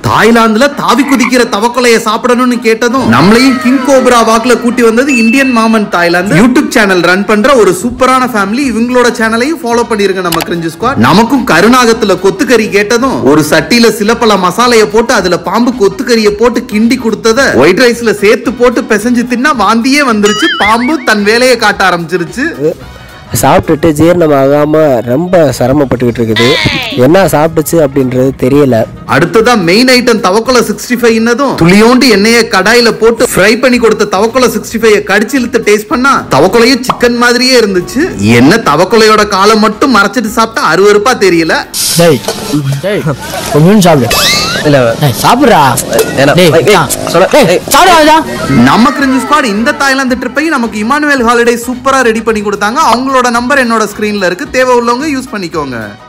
தாய்லாந்துல தாவி குதிக்கிற தவக்கொலைய சாப்பிடணும்னு கேட்டதும் நம்மளையும் கிங் கோப்ரா வாக்குல கூட்டி வந்தது இந்தியன் மாமன் தாய்லாந்து யூடியூப் சேனல் ரன் பண்ற ஒரு சூப்பரான ஃபேமிலி இவங்களோட சேனலையும் ஃபாலோ பண்ணிருங்க நம்ம கிரிஞ்சு ஸ்குவாட் நமக்கும் கருநாகத்துல கொத்துக்கறி கேட்டதும் ஒரு சட்டியில சில பல மசாலைய போட்டு அதுல பாம்பு கொத்துக்கறிய போட்டு கிண்டி கொடுத்தத ஒயிட் ரைஸ்ல சேர்த்து போட்டு பிசைஞ்சு தின்னா வாந்தியே வந்துருச்சு பாம்பு தன் வேலையை காட்ட ஆரம்பிச்சிருச்சு சாப்பிட்டுட்டு ஜீரணம் ஆகாம ரொம்ப சிரமப்பட்டுக்கிட்டு இருக்குது என்ன சாப்பிட்டுச்சு அப்படின்றது தெரியல அடுத்ததா மெயின் ஐட்டம் தவக்கொலை சிக்ஸ்டி ஃபைவ்னதும் துளியோண்டு எண்ணெயை கடாயில போட்டு ஃப்ரை பண்ணி கொடுத்த தவக்கொலை சிக்ஸ்டி ஃபைவ் கடிச்சு இழுத்து டேஸ்ட் பண்ணா தவக்கொலையும் சிக்கன் மாதிரியே இருந்துச்சு என்ன தவக்கொலையோட காலை மட்டும் மறைச்சிட்டு சாப்பிட்டா அருவருப்பா தெரியல டேய் டேய் ஒரு மீன் சாப்பிடு இல்ல டேய் சாப்பிடுறா வேணாம். டேய் ஏய், ஏய், மச்சான். சொல்ல- டேய், ஏய். சாப்பிடாதடா. நம்ம கிரிஞ்சு ஸ்குவாட் இந்த தாய்லாந்து ட்ரிப்பையும் நமக்கு இமானுவேல் ஹாலிடே சூப்பரா ரெடி பண்ணி கொடுத்தாங்க அவங்களோட நம்பர் என்னோட ஸ்கிரீன்ல இருக்கு தேவை உள்ளவங்க யூஸ் பண்ணிக்கோங்க